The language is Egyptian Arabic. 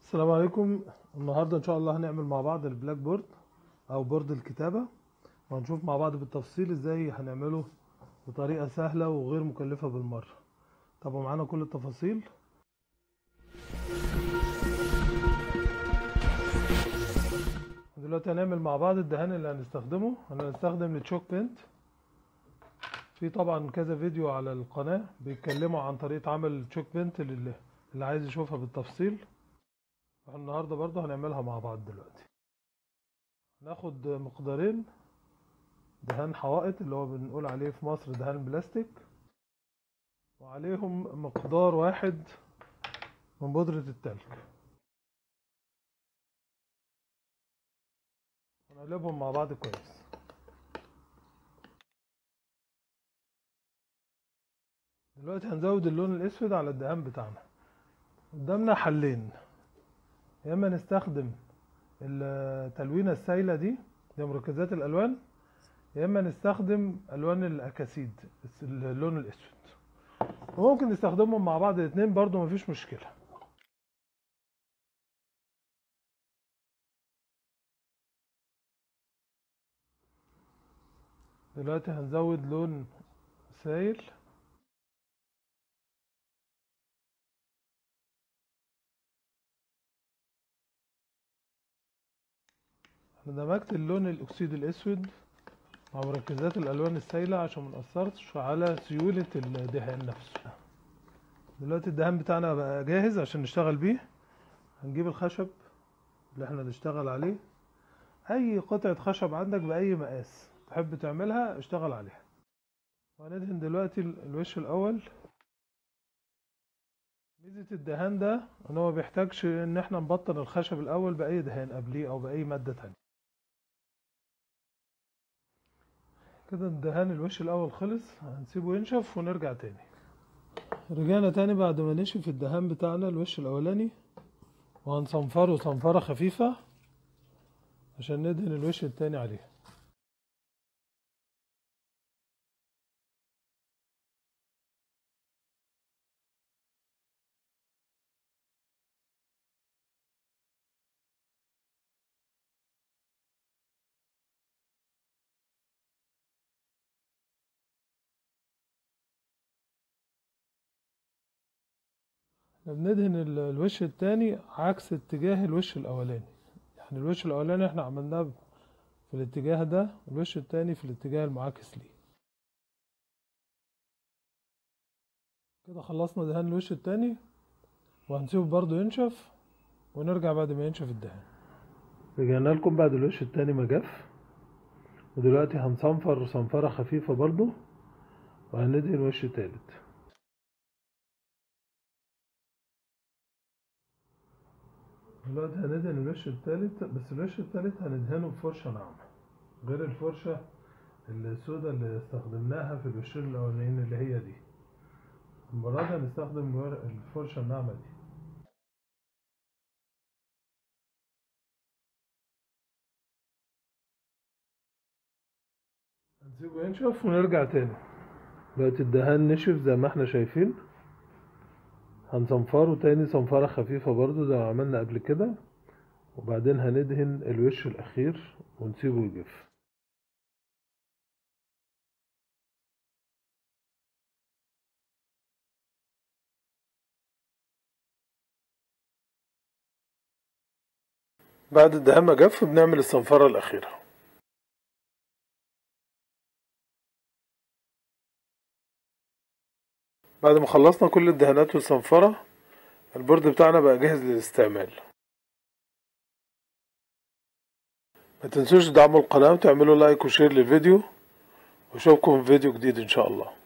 السلام عليكم النهارده ان شاء الله هنعمل مع بعض البلاك بورد او بورد الكتابة وهنشوف مع بعض بالتفصيل ازاي هنعمله بطريقة سهلة وغير مكلفة بالمرة طبعا معانا كل التفاصيل دلوقتي هنعمل مع بعض الدهان اللي هنستخدمه هنستخدم التشوك بينت في طبعا كذا فيديو على القناة بيتكلموا عن طريقة عمل التشوك بينت اللي, اللي عايز يشوفها بالتفصيل احنا النهارده برضه هنعملها مع بعض دلوقتي ناخد مقدارين دهان حوائط اللي هو بنقول عليه في مصر دهان بلاستيك وعليهم مقدار واحد من بودرة التلج ونقلبهم مع بعض كويس دلوقتي هنزود اللون الاسود على الدهان بتاعنا قدامنا حلين يا اما نستخدم التلوينه السايله دي دي مركزات الالوان يا اما نستخدم الوان الاكاسيد اللون الاسود وممكن نستخدمهم مع بعض الاثنين برضو مفيش مشكله دلوقتي هنزود لون سايل انا دمجت اللون الاكسيد الاسود مع مركزات الالوان السايله عشان منأثرش على سيوله الدهان نفسه دلوقتي الدهان بتاعنا بقى جاهز عشان نشتغل بيه هنجيب الخشب اللي احنا نشتغل عليه اي قطعه خشب عندك باي مقاس تحب تعملها اشتغل عليها وهندهن دلوقتي الوش الاول ميزة الدهان ده ان هو بيحتاجش ان احنا نبطن الخشب الاول باي دهان قبليه او باي مادة تانية كده الدهان الوش الاول خلص هنسيبه ينشف ونرجع تاني رجعنا تاني بعد ما نشف الدهان بتاعنا الوش الاولاني وهنصنفره صنفرة خفيفة عشان ندهن الوش التاني عليه بندهن الوش التاني عكس اتجاه الوش الاولاني يعني الوش الاولاني احنا عملناه في الاتجاه ده الوش التاني في الاتجاه المعاكس ليه كده خلصنا دهان الوش التاني وهنسيبه برضو ينشف ونرجع بعد ما ينشف الدهان رجعنا لكم بعد الوش التاني ما جف ودلوقتي هنصنفر صنفرة خفيفة برضو وهندهن وش تالت دلوقتي هندهن الوش التالت بس الوش التالت هندهنه بفرشة ناعمة غير الفرشة السوداء اللي استخدمناها في الوشين الأولانيين اللي هي دي المرة دي هنستخدم الفرشة الناعمة دي هنسيبه ينشف ونرجع تاني دلوقتي الدهان نشف زي ما احنا شايفين هنصنفره تاني صنفرة خفيفة برضو زي ما عملنا قبل كده وبعدين هندهن الوش الأخير ونسيبه يجف بعد الدهان ما جف بنعمل الصنفرة الأخيرة بعد ما خلصنا كل الدهانات والصنفرة البورد بتاعنا بقى جاهز للاستعمال ما تنسوش تدعموا القناة وتعملوا لايك وشير للفيديو واشوفكم في فيديو جديد ان شاء الله